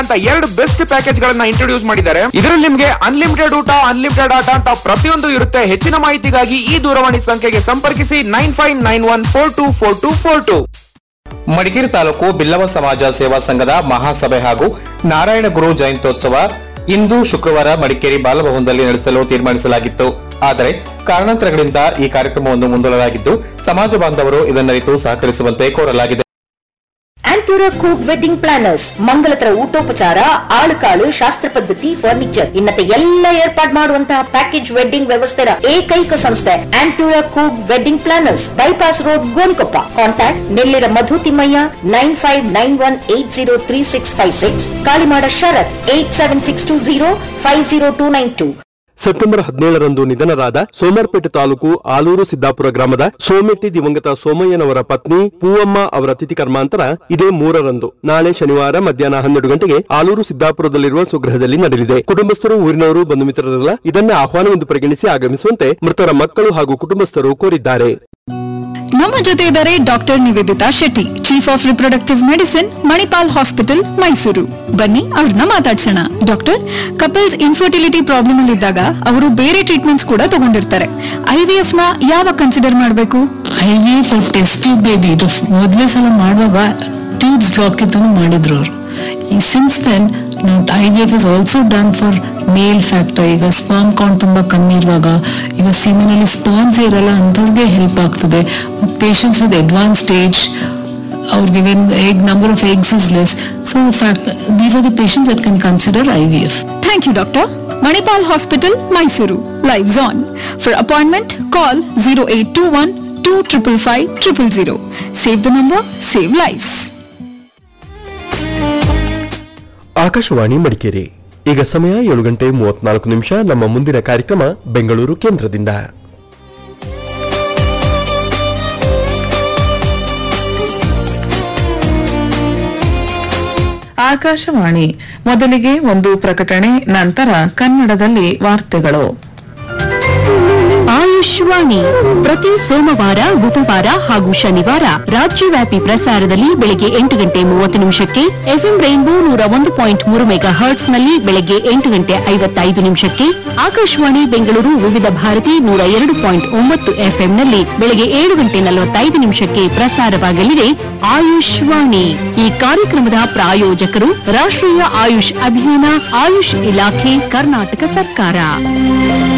ಅಂತ ಎರಡು best package ಗಳನ್ನ ಇಂಟ್ರೊಡ್ಯೂಸ್ ಮಾಡಿದ್ದಾರೆ ಇದರಲ್ಲಿ ನಿಮಗೆ ಅನ್ಲಿಮಿಟೆಡ್ ಊಟ ಅನ್ಲಿಮಿಟೆಡ್ ಆಟ ಅಂತ ಪ್ರತಿಯೊಂದು ಇರುತ್ತೆ ಹೆಚ್ಚಿನ ಮಾಹಿತಿಗಾಗಿ ಈ ದೂರವಾಣಿ ಸಂಖ್ಯೆಗೆ ಸಂಪರ್ಕಿಸಿ nine five nine one four two four two four two Madikeri taluk Billava ಸಮಾಜ ಸೇವಾ ಸಂಘದ ಮಹಾಸಭೆ ಹಾಗೂ ನಾರಾಯಣ ಗುರು ಜಯಂತ್ಯೋತ್ಸವ ಇಂದು ಶುಕ್ರವಾರ ಮಡಿಕೇರಿ ಬಾಲಭವನದಲ್ಲಿ ನಡೆಸಲು ತೀರ್ಮಾನಿಸಲಾಗಿತ್ತು ಆದರೆ ಕಾರಣಾಂತರಗಳಿಂದ ಈ ಕಾರ್ಯಕ್ರಮವನ್ನು ಮುಂದೂಡಲಾಗಿದ್ದು ಸಮಾಜ ಬಾಂಧವರು ಇದನ್ನರಿತು ಸಹಕರಿಸುವಂತೆ ಕೋರಲಾಗಿದೆ ಆಂಟೂರ ಕೂಕ್ ವೆಡ್ಡಿಂಗ್ ಪ್ಲಾನರ್ಸ್ ಮಂಗಲತರ ಊಟೋಪಚಾರ ಆಳುಕಾಳು ಶಾಸ್ತ್ರ ಪದ್ಧತಿ ಫರ್ನಿಚರ್ ಇನ್ನತೆ ಎಲ್ಲ ಏರ್ಪಾಡು ಮಾಡುವಂತಹ ಪ್ಯಾಕೇಜ್ ವೆಡ್ಡಿಂಗ್ ವ್ಯವಸ್ಥೆಯ ಏಕೈಕ ಸಂಸ್ಥೆ ಆಂಟೂರ ಕೂಕ್ wedding planners bypass road Gonikoppa contact Nellira Madhu Thimmaiah nine five nine one eight zero three six five six Kalimada Sharath eight seven six two zero five zero two nine two September ಹದಿನೇಳರಂದು ನಿಧನರಾದ ಸೋಮರ್ಪೇಟೆ ತಾಲೂಕು ಆಲೂರು ಸಿದ್ದಾಪುರ ಗ್ರಾಮದ ಸೋಮೆಟ್ಟಿ ದಿವಂಗತ ಸೋಮಯ್ಯನವರ ಪತ್ನಿ ಪೂವಮ್ಮ ಅವರ ತಿಥಿ ಕರ್ಮಾಂತರ ಇದೇ ಮೂರರಂದು ನಾಳೆ ಶನಿವಾರ ಮಧ್ಯಾಹ್ನ ಹನ್ನೆರಡು ಗಂಟೆಗೆ ಆಲೂರು ಸಿದ್ದಾಪುರದಲ್ಲಿರುವ ಸ್ವಗೃಹದಲ್ಲಿ ನಡೆಯಲಿದೆ ಕುಟುಂಬಸ್ಥರು ಊರಿನವರು ಬಂಧು ಮಿತ್ರರೆಲ್ಲ ಇದನ್ನ ಆಹ್ವಾನವೆಂದು ಪರಿಗಣಿಸಿ ಆಗಮಿಸುವಂತೆ ಮೃತರ ಮಕ್ಕಳು ಹಾಗೂ ಕುಟುಂಬಸ್ಥರು ಕೋರಿದ್ದಾರೆ ನಮ್ಮ ಜೊತೆ ಇದ್ದಾರೆ doctor Nivedita Shetty chief of reproductive medicine Manipal hospital Mysuru ಬನ್ನಿ ಅವ್ರನ್ನ ಮಾತಾಡ್ಸೋಣ ಡಾಕ್ಟರ್ ಕಪಲ್ಸ್ ಇನ್ಫರ್ಟಿಲಿಟಿ ಪ್ರಾಬ್ಲಮ್ ಅಲ್ಲಿ ಇದ್ದಾಗ ಅವರು ಬೇರೆ ಟ್ರೀಟ್ಮೆಂಟ್ಸ್ ಕೂಡ ತಗೊಂಡಿರ್ತಾರೆ ಐವಿಎಫ್ ನ ಯಾವಾಗ ಕನ್ಸಿಡರ್ ಮಾಡಬೇಕು I V for test tube baby ಇದು ಮೊದಲನೇ ಸಲ ಮಾಡುವಾಗ ಟ್ಯೂಬ್ಸ್ ಬ್ಲಾಕ್ ಇತ್ತು ಮಾಡಿದ್ರು ಅವರು ಈ since then I V F is also done for male factor ಈಗ ಸ್ಪರ್ಮ್ ಕೌಂಟ್ ತುಂಬಾ ಕಮ್ಮಿ ಇರುವಾಗ ಈಗ ಸೀಮೆನಲ್ಲಿ ಸ್ಪರ್ಮ್ಸ್ ಇರಲ್ಲ ಅಂಥವ್ರಿಗೆ ಹೆಲ್ಪ್ ಆಗ್ತದೆ ಪೇಷಂಟ್ಸ್ ವಿತ್ ಅಡ್ವಾನ್ಸ್ ಸ್ಟೇಜ್ ಅವ್ರಿಗೆ egg number of eggs is less so fact these are the patients that can consider I V F thank you doctor Manipal hospital Mysuru lives on for appointment call zero eight two one two triple five triple zero save the number save lives Akashvani Madikeri ಈಗ ಸಮಯ ಏಳು ಗಂಟೆ ಮೂವತ್ನಾಲ್ಕು ನಿಮಿಷ ನಮ್ಮ ಮುಂದಿನ ಕಾರ್ಯಕ್ರಮ ಬೆಂಗಳೂರು ಕೇಂದ್ರದಿಂದ ಆಕಾಶವಾಣಿ ಮೊದಲಿಗೆ ಒಂದು ಪ್ರಕಟಣೆ ನಂತರ ಕನ್ನಡದಲ್ಲಿ ವಾರ್ತೆಗಳು ಆಯುಷ್ವಾಣಿ ಪ್ರತಿ ಸೋಮವಾರ ಬುಧವಾರ ಹಾಗೂ ಶನಿವಾರ ರಾಜ್ಯವ್ಯಾಪಿ ಪ್ರಸಾರದಲ್ಲಿ ಬೆಳಗ್ಗೆ ಎಂಟು ಗಂಟೆ ಮೂವತ್ತು ನಿಮಿಷಕ್ಕೆ ಎಫ್ಎಂ ರೈನ್ಬೋ ನೂರ ಒಂದು ಪಾಯಿಂಟ್ ಮೂರು ಮೆಗಾ ಹರ್ಟ್ಸ್ ನಲ್ಲಿ ಬೆಳಗ್ಗೆ ಎಂಟು ಗಂಟೆ ಐವತ್ತೈದು ನಿಮಿಷಕ್ಕೆ ಆಕಾಶವಾಣಿ ಬೆಂಗಳೂರು ವಿವಿಧ ಭಾರತಿ ನೂರ ಎರಡು ಪಾಯಿಂಟ್ ಒಂಬತ್ತು ಎಫ್ಎಂನಲ್ಲಿ ಬೆಳಗ್ಗೆ ಏಳು ಗಂಟೆ ನಲವತ್ತೈದು ನಿಮಿಷಕ್ಕೆ ಪ್ರಸಾರವಾಗಲಿದೆ ಆಯುಷ್ವಾಣಿ ಈ ಕಾರ್ಯಕ್ರಮದ ಪ್ರಾಯೋಜಕರು ರಾಷ್ಟ್ರೀಯ ಆಯುಷ್ ಅಭಿಯಾನ ಆಯುಷ್ ಇಲಾಖೆ ಕರ್ನಾಟಕ ಸರ್ಕಾರ